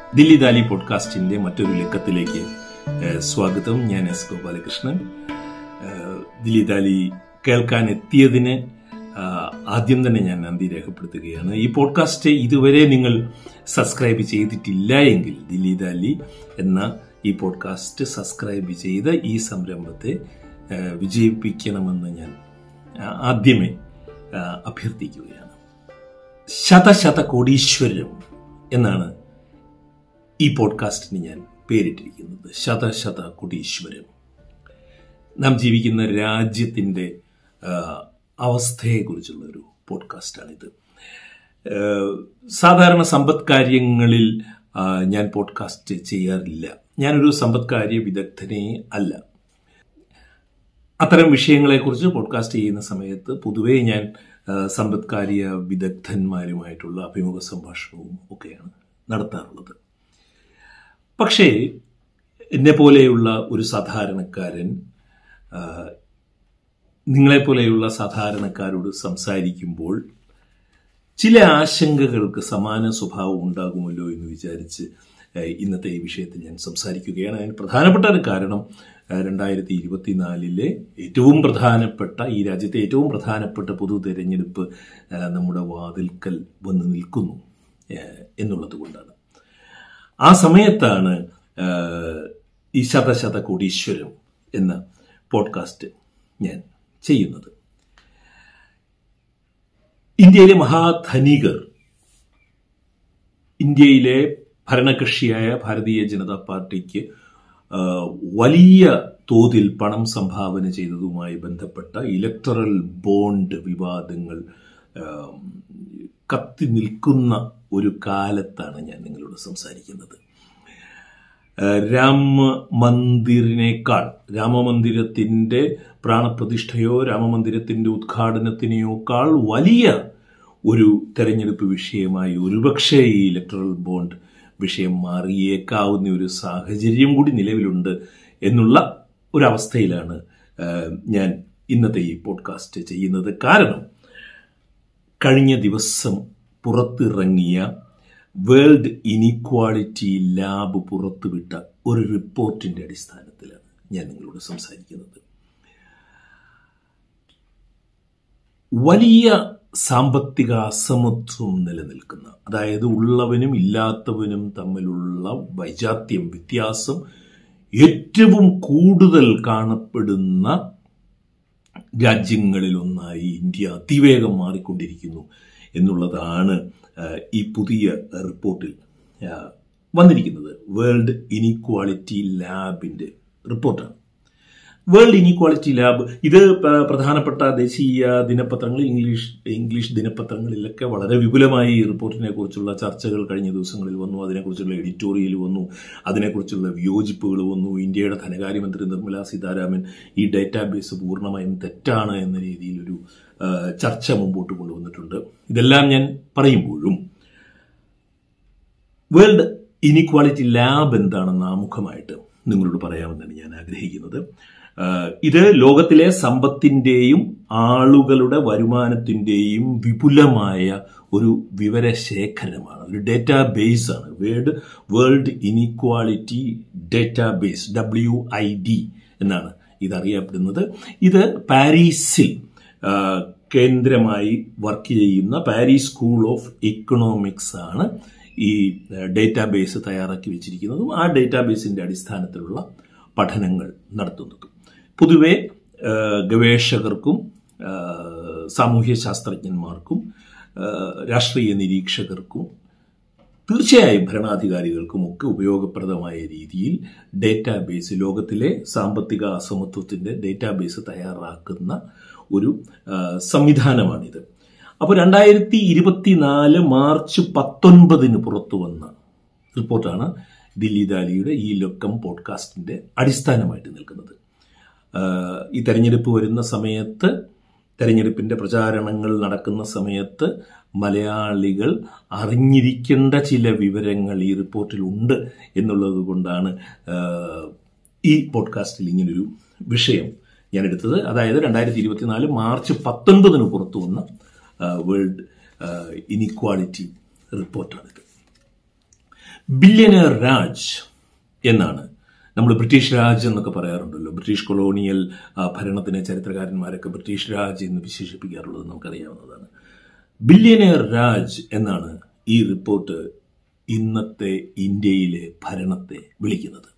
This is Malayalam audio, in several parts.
ദില്ലി ദാലി പോഡ്കാസ്റ്റിന്റെ മറ്റൊരു ലക്കത്തിലേക്ക് ഏഹ്, സ്വാഗതം ഞാൻ എസ് ഗോപാലകൃഷ്ണൻ ഏഹ്, ദില്ലി ദാലി കേൾക്കാൻ എത്തിയതിന് ആഹ്, ആദ്യം തന്നെ ഞാൻ നന്ദി രേഖപ്പെടുത്തുകയാണ് ഈ പോഡ്കാസ്റ്റ് ഇതുവരെ നിങ്ങൾ സബ്സ്ക്രൈബ് ചെയ്തിട്ടില്ല എങ്കിൽ ദില്ലി ദാലി എന്ന ഈ പോഡ്കാസ്റ്റ് സബ്സ്ക്രൈബ് ചെയ്ത് ഈ സംരംഭത്തെ ഏഹ്, വിജയിപ്പിക്കണമെന്ന് ഞാൻ ആഹ്, ആദ്യമേ ആഹ്, അഭ്യർത്ഥിക്കുകയാണ് ശതശത കോടീശ്വരം എന്നാണ് ഈ പോഡ്കാസ്റ്റിന് ഞാൻ പേരിട്ടിരിക്കുന്നത് ശതശത കുടീശ്വരം നാം ജീവിക്കുന്ന രാജ്യത്തിൻ്റെ ആ, അവസ്ഥയെക്കുറിച്ചുള്ള ഒരു പോഡ്കാസ്റ്റാണിത് ആ, സാധാരണ സമ്പദ് കാര്യങ്ങളിൽ ആ, ഞാൻ പോഡ്കാസ്റ്റ് ചെയ്യാറില്ല ഞാനൊരു സമ്പദ് കാര്യ വിദഗ്ധനെ അല്ല അത്തരം വിഷയങ്ങളെക്കുറിച്ച് പോഡ്കാസ്റ്റ് ചെയ്യുന്ന സമയത്ത് പൊതുവേ ഞാൻ ആ, സമ്പദ്കാര്യ വിദഗ്ധന്മാരുമായിട്ടുള്ള അഭിമുഖ സംഭാഷണവും ഒക്കെയാണ് നടത്താറുള്ളത് പക്ഷേ എന്നെ പോലെയുള്ള ഒരു സാധാരണക്കാരൻ ആ, നിങ്ങളെപ്പോലെയുള്ള സാധാരണക്കാരോട് സംസാരിക്കുമ്പോൾ ചില ആശങ്കകൾക്ക് സമാന സ്വഭാവം ഉണ്ടാകുമല്ലോ എന്ന് വിചാരിച്ച് ഏഹ്, ഇന്നത്തെ ഈ വിഷയത്തിൽ ഞാൻ സംസാരിക്കുകയാണ് അതിന് പ്രധാനപ്പെട്ട ഒരു കാരണം ഏഹ്, രണ്ടായിരത്തി ഇരുപത്തിനാലിലെ ഏറ്റവും പ്രധാനപ്പെട്ട ഈ രാജ്യത്തെ ഏറ്റവും പ്രധാനപ്പെട്ട പൊതു തെരഞ്ഞെടുപ്പ് ഏഹ്, നമ്മുടെ വാതിൽക്കൽ വന്ന് നിൽക്കുന്നു ഏഹ്, എന്നുള്ളത് കൊണ്ടാണ് ആ സമയത്താണ് ഏഹ്, ഈ ശതശത കോടീശ്വരം എന്ന പോഡ്കാസ്റ്റ് ഞാൻ ചെയ്യുന്നത് ഇന്ത്യയിലെ മഹാധനികർ ഇന്ത്യയിലെ ഭരണകക്ഷിയായ ഭാരതീയ ജനതാ പാർട്ടിക്ക് ആ, വലിയ തോതിൽ പണം സംഭാവന ചെയ്തതുമായി ബന്ധപ്പെട്ട ഇലക്ടറൽ ബോണ്ട് വിവാദങ്ങൾ ആ, കത്തി നിൽക്കുന്ന ഒരു കാലത്താണ് ഞാൻ നിങ്ങളോട് സംസാരിക്കുന്നത് ആ, രാമ മന്ദിറിനേക്കാൾ രാമമന്ദിരത്തിന്റെ പ്രാണപ്രതിഷ്ഠയോ രാമമന്ദിരത്തിന്റെ ഉദ്ഘാടനത്തിനെയോക്കാൾ വലിയ ഒരു തെരഞ്ഞെടുപ്പ് വിഷയമായി ഒരുപക്ഷെ ഈ ഇലക്ട്രൽ ബോണ്ട് വിഷയം മാറിയേക്കാവുന്ന ഒരു സാഹചര്യം കൂടി നിലവിലുണ്ട് എന്നുള്ള ഒരവസ്ഥയിലാണ് ആ, ഞാൻ ഇന്നത്തെ ഈ പോഡ്കാസ്റ്റ് ചെയ്യുന്നത് കാരണം കഴിഞ്ഞ ദിവസം പുറത്തിറങ്ങിയ വേൾഡ് ഇനിക്വാളിറ്റി ലാബ് പുറത്തുവിട്ട ഒരു റിപ്പോർട്ടിന്റെ അടിസ്ഥാനത്തിലാണ് ഞാൻ നിങ്ങളോട് സംസാരിക്കുന്നത് വലിയ സാമ്പത്തിക അസമത്വം നിലനിൽക്കുന്ന അതായത് ഉള്ളവനും ഇല്ലാത്തവനും തമ്മിലുള്ള വൈജാത്യം വ്യത്യാസം ഏറ്റവും കൂടുതൽ കാണപ്പെടുന്ന രാജ്യങ്ങളിലൊന്നായി ഇന്ത്യ അതിവേഗം മാറിക്കൊണ്ടിരിക്കുന്നു എന്നുള്ളതാണ് ആ, ഈ പുതിയ റിപ്പോർട്ടിൽ ആ, വന്നിരിക്കുന്നത് വേൾഡ് ഇനിക്വാളിറ്റി ലാബിന്റെ റിപ്പോർട്ടാണ് വേൾഡ് ഇനിക്വാളിറ്റി ലാബ് ഇത് പ- പ്രധാനപ്പെട്ട ദേശീയ ദിനപത്രങ്ങളിൽ ഇംഗ്ലീഷ് ഇംഗ്ലീഷ് ദിനപത്രങ്ങളിലൊക്കെ വളരെ വിപുലമായി ഈ റിപ്പോർട്ടിനെ കുറിച്ചുള്ള ചർച്ചകൾ കഴിഞ്ഞ ദിവസങ്ങളിൽ വന്നു അതിനെക്കുറിച്ചുള്ള എഡിറ്റോറിയൽ വന്നു അതിനെക്കുറിച്ചുള്ള വിയോജിപ്പുകൾ വന്നു ഇന്ത്യയുടെ ധനകാര്യമന്ത്രി നിർമ്മല സീതാരാമൻ ഈ ഡേറ്റാബേസ് പൂർണ്ണമായും തെറ്റാണ് എന്ന രീതിയിലൊരു ആ, ചർച്ച മുമ്പോട്ട് കൊണ്ടുവന്നിട്ടുണ്ട് ഇതെല്ലാം ഞാൻ പറയുമ്പോഴും വേൾഡ് ഇനിക്വാളിറ്റി ലാബ് എന്താണെന്ന് ആമുഖമായിട്ട് നിങ്ങളോട് പറയാമെന്നാണ് ഞാൻ ആഗ്രഹിക്കുന്നത് ആഹ് ഇത് ലോകത്തിലെ സമ്പത്തിന്റെയും ആളുകളുടെ വരുമാനത്തിന്റെയും വിപുലമായ ഒരു വിവരശേഖരമാണ് ഒരു ഡേറ്റാ ബേസ് ആണ് world world inequality database W I D എന്നാണ് ഇത് അറിയപ്പെടുന്നത് ഇത് പാരീസിൽ ആഹ് കേന്ദ്രമായി വർക്ക് ചെയ്യുന്ന പാരീസ് സ്കൂൾ ഓഫ് എക്കണോമിക്സ് ആണ് ഈ ഡേറ്റാബേസ് തയ്യാറാക്കി വെച്ചിരിക്കുന്നതും ആ ഡേറ്റാബേസിന്റെ അടിസ്ഥാനത്തിലുള്ള പഠനങ്ങൾ നടത്തുന്നതും പൊതുവെ ആ, ഗവേഷകർക്കും ആ, സാമൂഹ്യ ശാസ്ത്രജ്ഞന്മാർക്കും ആ, രാഷ്ട്രീയ നിരീക്ഷകർക്കും തീർച്ചയായും ഭരണാധികാരികൾക്കും ഒക്കെ ഉപയോഗപ്രദമായ രീതിയിൽ ഡേറ്റാബേസ് ലോകത്തിലെ സാമ്പത്തിക അസമത്വത്തിന്റെ ഡേറ്റാബേസ് തയ്യാറാക്കുന്ന ഒരു ആ, സംവിധാനമാണിത് അപ്പോൾ രണ്ടായിരത്തി ഇരുപത്തിനാല് മാർച്ച് പത്തൊൻപതിന് പുറത്തു വന്ന റിപ്പോർട്ടാണ് ദില്ലി ദാലിയുടെ ഈ ലൊക്കം പോഡ്കാസ്റ്റിന്റെ അടിസ്ഥാനമായിട്ട് നിൽക്കുന്നത് ആഹ് ഈ തെരഞ്ഞെടുപ്പ് വരുന്ന സമയത്ത് തെരഞ്ഞെടുപ്പിന്റെ പ്രചാരണങ്ങൾ നടക്കുന്ന സമയത്ത് മലയാളികൾ അറിഞ്ഞിരിക്കേണ്ട ചില വിവരങ്ങൾ ഈ റിപ്പോർട്ടിൽ ഉണ്ട് എന്നുള്ളത് കൊണ്ടാണ് ആഹ് ഈ പോഡ്കാസ്റ്റിൽ ഇങ്ങനൊരു വിഷയം ഞാൻ എടുത്തത് അതായത് രണ്ടായിരത്തി ഇരുപത്തിനാല് മാർച്ച് പത്തൊൻപതിന് പുറത്തു വന്ന വേൾഡ് ഇനിക്വാളിറ്റി റിപ്പോർട്ടാണിത് ബില്യനർ രാജ് എന്നാണ് നമ്മൾ ബ്രിട്ടീഷ് രാജ് എന്നൊക്കെ പറയാറുണ്ടല്ലോ ബ്രിട്ടീഷ് കൊളോണിയൽ ആ, ഭരണത്തിന് ചരിത്രകാരന്മാരൊക്കെ ബ്രിട്ടീഷ് രാജ് എന്ന് വിശേഷിപ്പിക്കാറുള്ളത് നമുക്കറിയാവുന്നതാണ് ബില്യനർ രാജ് എന്നാണ് ഈ റിപ്പോർട്ട് ഇന്നത്തെ ഇന്ത്യയിലെ ഭരണത്തെ വിളിക്കുന്നത്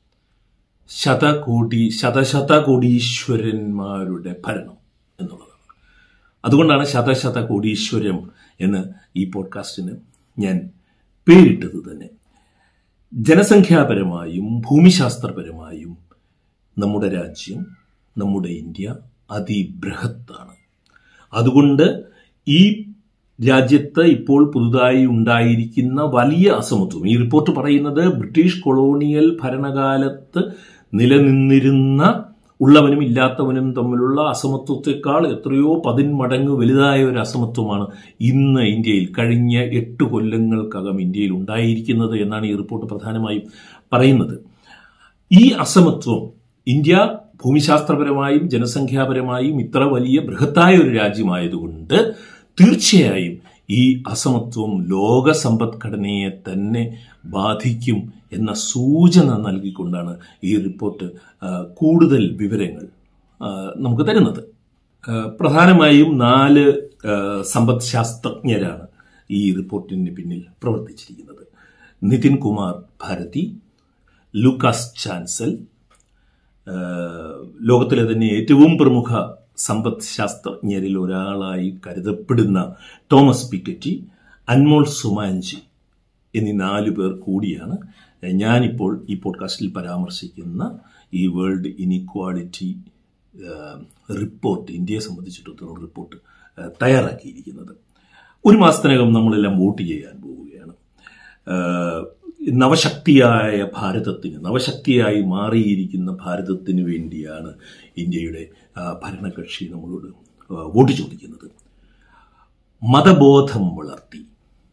ശതകോടി ശതശതകോടീശ്വരന്മാരുടെ ഭരണം എന്നുള്ളതാണ് അതുകൊണ്ടാണ് ശതശത കോടീശ്വരം എന്ന് ഈ പോഡ്കാസ്റ്റിന് ഞാൻ പേരിട്ടത് തന്നെ ജനസംഖ്യാപരമായും ഭൂമിശാസ്ത്രപരമായും നമ്മുടെ രാജ്യം നമ്മുടെ ഇന്ത്യ അതിബൃഹത്താണ് അതുകൊണ്ട് ഈ രാജ്യത്ത് ഇപ്പോൾ പുതുതായി ഉണ്ടായിരിക്കുന്ന വലിയ അസമത്വം ഈ റിപ്പോർട്ട് പറയുന്നത് ബ്രിട്ടീഷ് കൊളോണിയൽ ഭരണകാലത്ത് നിലനിന്നിരുന്ന ഉള്ളവനും ഇല്ലാത്തവനും തമ്മിലുള്ള അസമത്വത്തെക്കാൾ എത്രയോ പതിന്മടങ്ങ് വലുതായ ഒരു അസമത്വമാണ് ഇന്ന് ഇന്ത്യയിൽ കഴിഞ്ഞ എട്ട് കൊല്ലങ്ങൾക്കകം ഇന്ത്യയിൽ ഉണ്ടായിരിക്കുന്നത് എന്നാണ് ഈ റിപ്പോർട്ട് പ്രധാനമായും പറയുന്നത് ഈ അസമത്വം ഇന്ത്യ ഭൂമിശാസ്ത്രപരമായും ജനസംഖ്യാപരമായും ഇത്ര വലിയ ബൃഹത്തായ ഒരു രാജ്യമായതുകൊണ്ട് തീർച്ചയായും ഈ അസമത്വം ലോക സമ്പദ്ഘടനയെ തന്നെ ബാധിക്കും എന്ന സൂചന നൽകിക്കൊണ്ടാണ് ഈ റിപ്പോർട്ട് ആ, കൂടുതൽ വിവരങ്ങൾ ആ, നമുക്ക് തരുന്നത് ആ, പ്രധാനമായും നാല് ആ, സമ്പദ് ശാസ്ത്രജ്ഞരാണ് ഈ റിപ്പോർട്ടിന് പിന്നിൽ പ്രവർത്തിച്ചിരിക്കുന്നത് നിതിൻ കുമാർ ഭാരതി ലൂക്കാസ് ചാൻസൽ ആ, ലോകത്തിലെ തന്നെ ഏറ്റവും പ്രമുഖ സമ്പദ് ശാസ്ത്രജ്ഞരിൽ ഒരാളായി കരുതപ്പെടുന്ന തോമസ് പിക്കറ്റി അൻമോൾ സുമാൻജി എന്നീ നാലു പേർ കൂടിയാണ് ഞാനിപ്പോൾ ഈ പോഡ്കാസ്റ്റിൽ പരാമർശിക്കുന്ന ഈ വേൾഡ് ഇനിക്വാളിറ്റി റിപ്പോർട്ട് ഇന്ത്യയെ സംബന്ധിച്ചിടത്തോളം റിപ്പോർട്ട് ആ, തയ്യാറാക്കിയിരിക്കുന്നത് ഒരു മാസത്തിനകം നമ്മളെല്ലാം വോട്ട് ചെയ്യാൻ പോവുകയാണ് ആ, നവശക്തിയായ ഭാരതത്തിന് നവശക്തിയായി മാറിയിരിക്കുന്ന ഭാരതത്തിന് വേണ്ടിയാണ് ഇന്ത്യയുടെ ആ, ഭരണകക്ഷി നമ്മളോട് ആ, വോട്ട് ചോദിക്കുന്നത് മതബോധം വളർത്തി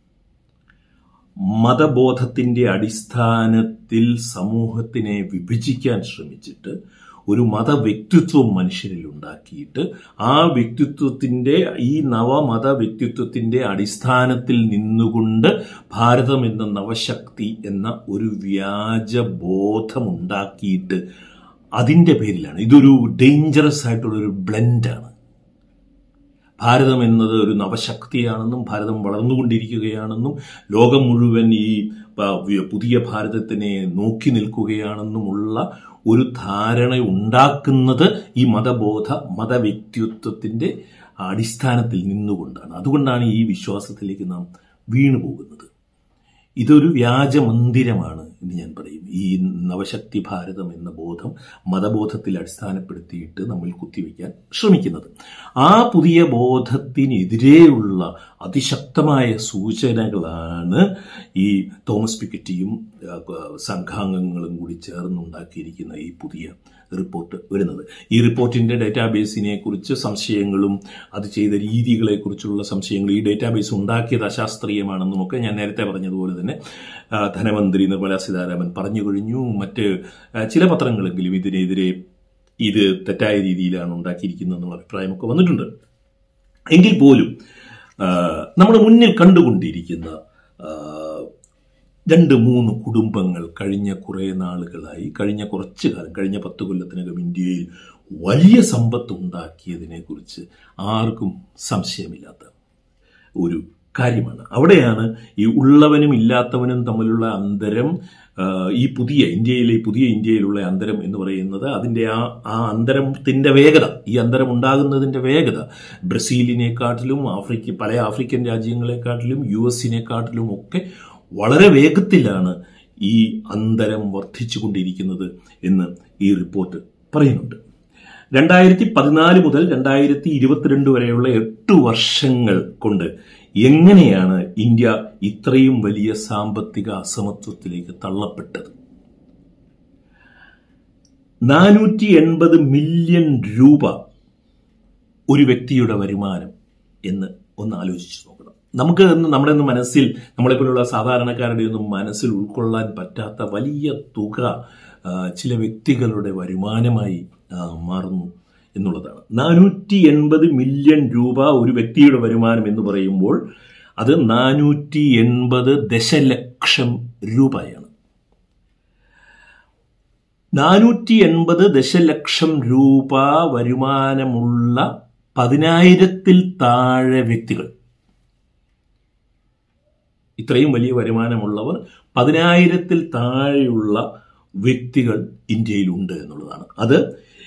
മതബോധത്തിന്റെ അടിസ്ഥാനത്തിൽ സമൂഹത്തിനെ വിഭജിക്കാൻ ശ്രമിച്ചിട്ട് ഒരു മതവ്യക്തിത്വം മനുഷ്യരിൽ ഉണ്ടാക്കിയിട്ട് ആ വ്യക്തിത്വത്തിന്റെ ഈ നവമത വ്യക്തിത്വത്തിന്റെ അടിസ്ഥാനത്തിൽ നിന്നുകൊണ്ട് ഭാരതം എന്ന നവശക്തി എന്ന ഒരു വ്യാജ ബോധമുണ്ടാക്കിയിട്ട് അതിന്റെ പേരിലാണ് ഇതൊരു ഡേഞ്ചറസ് ആയിട്ടുള്ള ഒരു ബ്ലെൻഡാണ് ഭാരതം എന്നത് ഒരു നവശക്തിയാണെന്നും ഭാരതം വളർന്നുകൊണ്ടിരിക്കുകയാണെന്നും ലോകം മുഴുവൻ ഈ പ- വി- പുതിയ ഭാരതത്തിനെ നോക്കി നിൽക്കുകയാണെന്നുമുള്ള ഒരു ധാരണ ഉണ്ടാക്കുന്നത് ഈ മതബോധ മതവ്യക്തിത്വത്തിന്റെ അടിസ്ഥാനത്തിൽ നിന്നുകൊണ്ടാണ് അതുകൊണ്ടാണ് ഈ വിശ്വാസത്തിലേക്ക് നാം വീണു പോകുന്നത് ഇതൊരു വ്യാജമന്ദിരമാണ് എന്ന് ഞാൻ പറയും ഈ നവശക്തി ഭാരതം എന്ന ബോധം മതബോധത്തിൽ അടിസ്ഥാനപ്പെടുത്തിയിട്ട് നമ്മൾ കുത്തിവെക്കാൻ ശ്രമിക്കുന്നത് ആ പുതിയ ബോധത്തിനെതിരെയുള്ള അതിശക്തമായ സൂചനകളാണ് ഈ തോമസ് പിക്കറ്റിയും ആ, സംഘാംഗങ്ങളും കൂടി ചേർന്നുണ്ടാക്കിയിരിക്കുന്ന ഈ പുതിയ റിപ്പോർട്ട് വരുന്നത് ഈ റിപ്പോർട്ടിന്റെ ഡേറ്റാബേസിനെ കുറിച്ച് സംശയങ്ങളും അത് ചെയ്ത രീതികളെ കുറിച്ചുള്ള സംശയങ്ങൾ ഈ ഡേറ്റാബേസ് ഉണ്ടാക്കിയത് അശാസ്ത്രീയമാണെന്നും ഒക്കെ ഞാൻ നേരത്തെ പറഞ്ഞതുപോലെ തന്നെ ആ, ധനമന്ത്രി നിർമ്മല സീതാരാമൻ പറഞ്ഞു കഴിഞ്ഞു മറ്റ് ആ, ചില പത്രങ്ങളെങ്കിലും ഇതിനെതിരെ ഇത് തെറ്റായ രീതിയിലാണ് ഉണ്ടാക്കിയിരിക്കുന്നതെന്നുള്ള അഭിപ്രായമൊക്കെ വന്നിട്ടുണ്ട് എങ്കിൽ പോലും ആ, നമ്മുടെ മുന്നിൽ കണ്ടുകൊണ്ടിരിക്കുന്ന ആ, രണ്ട് മൂന്ന് കുടുംബങ്ങൾ കഴിഞ്ഞ കുറേ നാളുകളായി കഴിഞ്ഞ കുറച്ചു കാലം കഴിഞ്ഞ പത്ത് കൊല്ലത്തിനകം ഇന്ത്യയിൽ വലിയ സമ്പത്ത് ഉണ്ടാക്കിയതിനെ കുറിച്ച് ആർക്കും സംശയമില്ലാത്ത ഒരു കാര്യമാണ് അവിടെയാണ് ഈ ഉള്ളവനും ഇല്ലാത്തവനും തമ്മിലുള്ള അന്തരം ആ, ഈ പുതിയ ഇന്ത്യയിലെ ഈ പുതിയ ഇന്ത്യയിലുള്ള അന്തരം എന്ന് പറയുന്നത് അതിന്റെ ആ ആ അന്തരത്തിന്റെ വേഗത ഈ അന്തരം ഉണ്ടാകുന്നതിന്റെ വേഗത ബ്രസീലിനെക്കാട്ടിലും ആഫ്രിക്ക പല ആഫ്രിക്കൻ രാജ്യങ്ങളെക്കാട്ടിലും യു എസിനെക്കാട്ടിലും ഒക്കെ വളരെ വേഗത്തിലാണ് ഈ അന്തരം വർദ്ധിച്ചുകൊണ്ടിരിക്കുന്നത് എന്ന് ഈ റിപ്പോർട്ട് പറയുന്നുണ്ട് രണ്ടായിരത്തി പതിനാല് മുതൽ രണ്ടായിരത്തി ഇരുപത്തിരണ്ട് വരെയുള്ള എട്ട് വർഷങ്ങൾ കൊണ്ട് എങ്ങനെയാണ് ഇന്ത്യ ഇത്രയും വലിയ സാമ്പത്തിക അസമത്വത്തിലേക്ക് തള്ളപ്പെട്ടത് നാനൂറ്റി എൺപത് മില്യൺ രൂപ ഒരു വ്യക്തിയുടെ വരുമാനം എന്ന് ഒന്ന് ആലോചിച്ച് നോക്കണം നമുക്ക് ഇന്ന് നമ്മുടെ ഒന്നും മനസ്സിൽ നമ്മളെപ്പോലുള്ള സാധാരണക്കാരുടെ ഒന്നും മനസ്സിൽ ഉൾക്കൊള്ളാൻ പറ്റാത്ത വലിയ തുക ആ, ചില വ്യക്തികളുടെ വരുമാനമായി ആ, മാറുന്നു എന്നുള്ളതാണ് നാനൂറ്റി എൺപത് മില്യൺ രൂപ ഒരു വ്യക്തിയുടെ വരുമാനം എന്ന് പറയുമ്പോൾ അത് നാനൂറ്റി എൺപത് ദശലക്ഷം രൂപയാണ് നാനൂറ്റി എൺപത് ദശലക്ഷം രൂപ വരുമാനമുള്ള പതിനായിരത്തിൽ താഴെ വ്യക്തികൾ ഇത്രയും വലിയ വരുമാനമുള്ളവർ പതിനായിരത്തിൽ താഴെയുള്ള വ്യക്തികൾ ഇന്ത്യയിലുണ്ട് എന്നുള്ളതാണ് അത്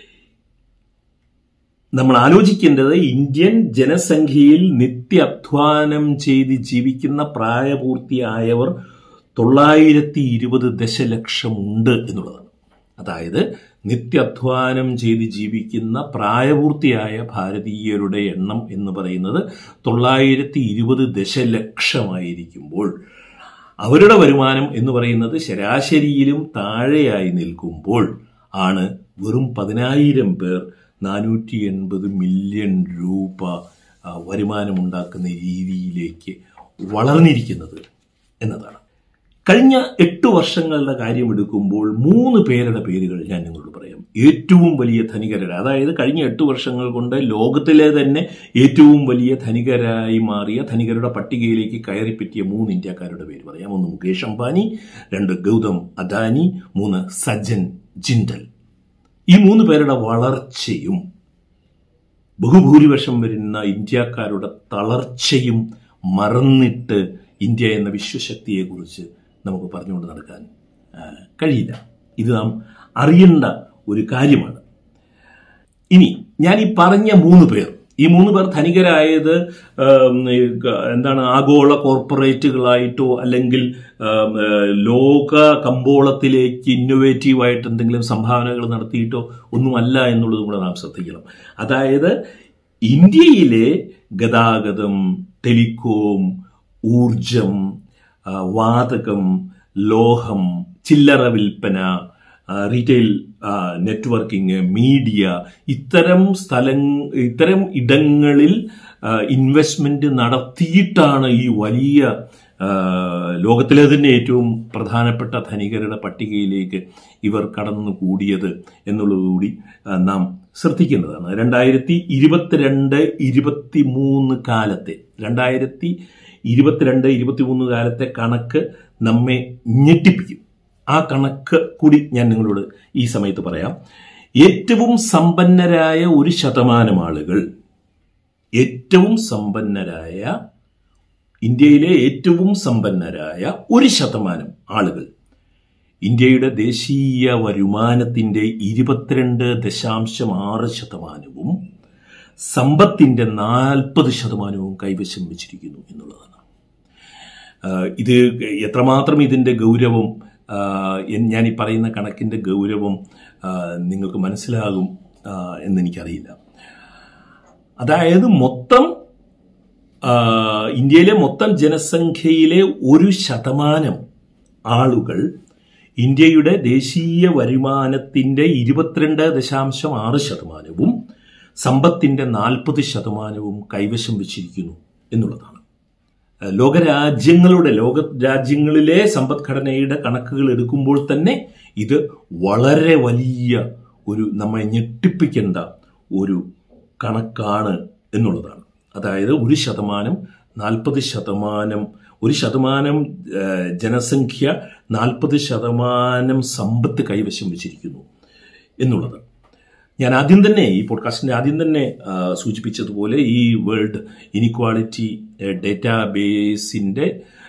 നമ്മൾ ആലോചിക്കേണ്ടത് ഇന്ത്യൻ ജനസംഖ്യയിൽ നിത്യാധ്വാനം ചെയ്ത് ജീവിക്കുന്ന പ്രായപൂർത്തിയായവർ തൊള്ളായിരത്തി ഇരുപത് ദശലക്ഷം ഉണ്ട് എന്നുള്ളതാണ് അതായത് നിത്യാധ്വാനം ചെയ്ത് ജീവിക്കുന്ന പ്രായപൂർത്തിയായ ഭാരതീയരുടെ എണ്ണം എന്ന് പറയുന്നത് തൊള്ളായിരത്തി ഇരുപത് ദശലക്ഷമായിരിക്കുമ്പോൾ അവരുടെ വരുമാനം എന്ന് പറയുന്നത് ശരാശരിയിലും താഴെയായി നിൽക്കുമ്പോൾ ആണ് വെറും പതിനായിരം പേർ നാനൂറ്റി എൺപത് മില്യൺ രൂപ വരുമാനമുണ്ടാക്കുന്ന രീതിയിലേക്ക് വളർന്നിരിക്കുന്നത് എന്നതാണ് കഴിഞ്ഞ എട്ട് വർഷങ്ങളുടെ കാര്യം എടുക്കുമ്പോൾ മൂന്ന് പേരുടെ പേരുകൾ ഞാൻ നിങ്ങളോട് പറയാം ഏറ്റവും വലിയ ധനികരുടെ അതായത് കഴിഞ്ഞ എട്ട് വർഷങ്ങൾ കൊണ്ട് ലോകത്തിലെ തന്നെ ഏറ്റവും വലിയ ധനികരായി മാറിയ ധനികരുടെ പട്ടികയിലേക്ക് കയറിപ്പറ്റിയ മൂന്ന് ഇന്ത്യക്കാരുടെ പേര് പറയാം ഒന്ന് മുകേഷ് അംബാനി രണ്ട് ഗൗതം അദാനി മൂന്ന് സജ്ജൻ ജിൻഡൽ ഈ മൂന്ന് പേരുടെ വളർച്ചയും ബഹുഭൂരിപക്ഷം വരുന്ന ഇന്ത്യക്കാരുടെ തളർച്ചയും മറന്നിട്ട് ഇന്ത്യ എന്ന വിശ്വശക്തിയെക്കുറിച്ച് നമുക്ക് പറഞ്ഞുകൊണ്ട് നടക്കാൻ കഴിയില്ല ഇത് നാം അറിയേണ്ട ഒരു കാര്യമാണ് ഇനി ഞാൻ ഈ പറഞ്ഞ മൂന്ന് പേർ ഈ മൂന്ന് പേർ ധനികരായത് എന്താണ് ആഗോള കോർപ്പറേറ്റുകളായിട്ടോ അല്ലെങ്കിൽ ലോക കമ്പോളത്തിലേക്ക് ഇന്നോവേറ്റീവായിട്ട് എന്തെങ്കിലും സംഭാവനകൾ നടത്തിയിട്ടോ ഒന്നുമല്ല എന്നുള്ളതും കൂടെ നാം ശ്രദ്ധിക്കണം അതായത് ഇന്ത്യയിലെ ഗതാഗതം ടെലികോം ഊർജം വാതകം ലോഹം ചില്ലറ വിൽപ്പന റീറ്റെയിൽ നെറ്റ്വർക്കിംഗ് മീഡിയ ഇത്തരം സ്ഥല ഇത്തരം ഇടങ്ങളിൽ ഇൻവെസ്റ്റ്മെന്റ് നടത്തിയിട്ടാണ് ഈ വലിയ ലോകത്തിലെ തന്നെ ഏറ്റവും പ്രധാനപ്പെട്ട ധനികരുടെ പട്ടികയിലേക്ക് ഇവർ കടന്നു കൂടിയത് എന്നുള്ളതുകൂടി നാം ശ്രദ്ധിക്കേണ്ടതാണ് രണ്ടായിരത്തി ഇരുപത്തിരണ്ട് ഇരുപത്തി മൂന്ന് കാലത്തെ രണ്ടായിരത്തി ഇരുപത്തിരണ്ട് ഇരുപത്തിമൂന്ന് കാലത്തെ കണക്ക് നമ്മെ ഞെട്ടിപ്പിക്കും ആ കണക്ക് കൂടി ഞാൻ നിങ്ങളോട് ഈ സമയത്ത് പറയാം ഏറ്റവും സമ്പന്നരായ ഒരു ശതമാനം ആളുകൾ ഏറ്റവും സമ്പന്നരായ ഇന്ത്യയിലെ ഏറ്റവും സമ്പന്നരായ ഒരു ശതമാനം ആളുകൾ ഇന്ത്യയുടെ ദേശീയ വരുമാനത്തിന്റെ ഇരുപത്തിരണ്ട് ദശാംശം ആറ് ശതമാനവും സമ്പത്തിന്റെ നാൽപ്പത് ശതമാനവും കൈവശം വെച്ചിരിക്കുന്നു എന്നുള്ളതാണ് ഇത് എത്രമാത്രം ഇതിന്റെ ഗൗരവം ഞാൻ ഈ പറയുന്ന കണക്കിന്റെ ഗൗരവം നിങ്ങൾക്ക് മനസ്സിലാകും എന്നെനിക്കറിയില്ല അതായത് മൊത്തം ഇന്ത്യയിലെ മൊത്തം ജനസംഖ്യയിലെ ഒരു ശതമാനം ആളുകൾ ഇന്ത്യയുടെ ദേശീയ വരുമാനത്തിന്റെ ഇരുപത്തിരണ്ട് ദശാംശം ആറ് ശതമാനവും സമ്പത്തിന്റെ നാൽപ്പത് ശതമാനവും കൈവശം വെച്ചിരിക്കുന്നു എന്നുള്ളതാണ് ലോകരാജ്യങ്ങളുടെ ലോക രാജ്യങ്ങളിലെ സമ്പദ്ഘടനയുടെ കണക്കുകൾ എടുക്കുമ്പോൾ തന്നെ ഇത് വളരെ വലിയ ഒരു നമ്മെ ഞെട്ടിപ്പിക്കേണ്ട ഒരു കണക്കാണ് എന്നുള്ളതാണ് അതായത് ഒരു ശതമാനം നാൽപ്പത് ശതമാനം ഒരു ശതമാനം ജനസംഖ്യ നാൽപ്പത് ശതമാനം സമ്പത്ത് കൈവശം വെച്ചിരിക്കുന്നു എന്നുള്ളത് ഞാൻ ആദ്യം തന്നെ ഈ പോഡ്കാസ്റ്റിന്റെ ആദ്യം തന്നെ സൂചിപ്പിച്ചതുപോലെ ഈ വേൾഡ് ഇനിക്വാളിറ്റി ഡേറ്റാ ബേസിന്റെ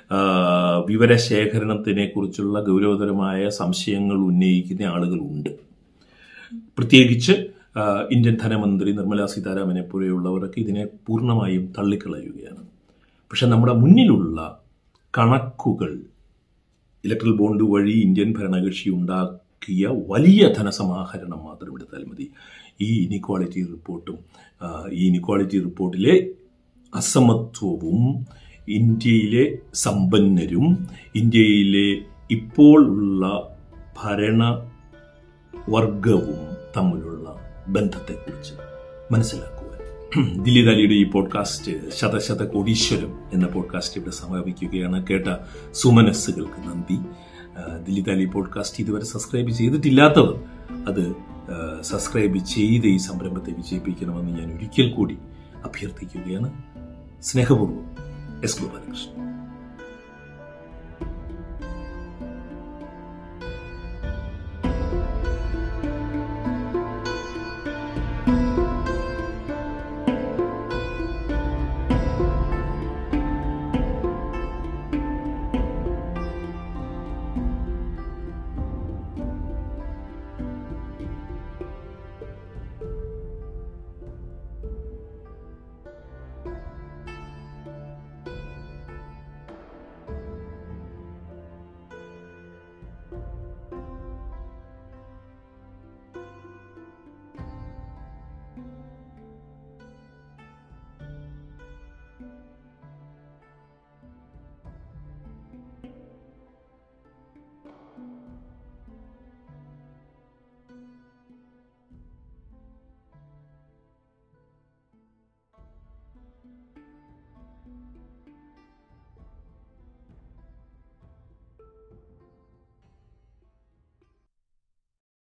വിവരശേഖരണത്തിനെ കുറിച്ചുള്ള ഗൗരവതരമായ സംശയങ്ങൾ ഉന്നയിക്കുന്ന ആളുകളുണ്ട് പ്രത്യേകിച്ച് ഇന്ത്യൻ ധനമന്ത്രി നിർമ്മലാ സീതാരാമനെ പോലെയുള്ളവരൊക്കെ ഇതിനെ പൂർണ്ണമായും തള്ളിക്കളയുകയാണ് പക്ഷെ നമ്മുടെ മുന്നിലുള്ള കണക്കുകൾ ഇലക്ട്രൽ ബോണ്ട് വഴി ഇന്ത്യൻ ഭരണകക്ഷി ഉണ്ടാക്കിയ വലിയ ധനസമാഹരണം മാത്രം എടുത്താൽ മതി ഈ ഇനിക്വാളിറ്റി റിപ്പോർട്ടും ഈ ഇനിക്വാളിറ്റി റിപ്പോർട്ടിലെ അസമത്വവും ഇന്ത്യയിലെ സമ്പന്നരും ഇന്ത്യയിലെ ഇപ്പോൾ ഉള്ള ഭരണ വർഗവും തമ്മിലുള്ള ബന്ധത്തെക്കുറിച്ച് മനസ്സിലാക്കുവാൻ ദില്ലി ദാലിയുടെ ഈ പോഡ്കാസ്റ്റ് ശതശത കോടീശ്വരം എന്ന പോഡ്കാസ്റ്റ് ഇവിടെ സമാപിക്കുകയാണ് കേട്ട സുമനസ്സുകൾക്ക് നന്ദി ദില്ലി ദാലി പോഡ്കാസ്റ്റ് ഇതുവരെ സബ്സ്ക്രൈബ് ചെയ്തിട്ടില്ലാത്തവർ അത് സബ്സ്ക്രൈബ് ചെയ്ത് ഈ സംരംഭത്തെ വിജയിപ്പിക്കണമെന്ന് ഞാൻ ഒരിക്കൽ കൂടി അഭ്യർത്ഥിക്കുകയാണ് സ്നേഹപൂർവ്വം എസ് ഗോപാലകൃഷ്ണൻ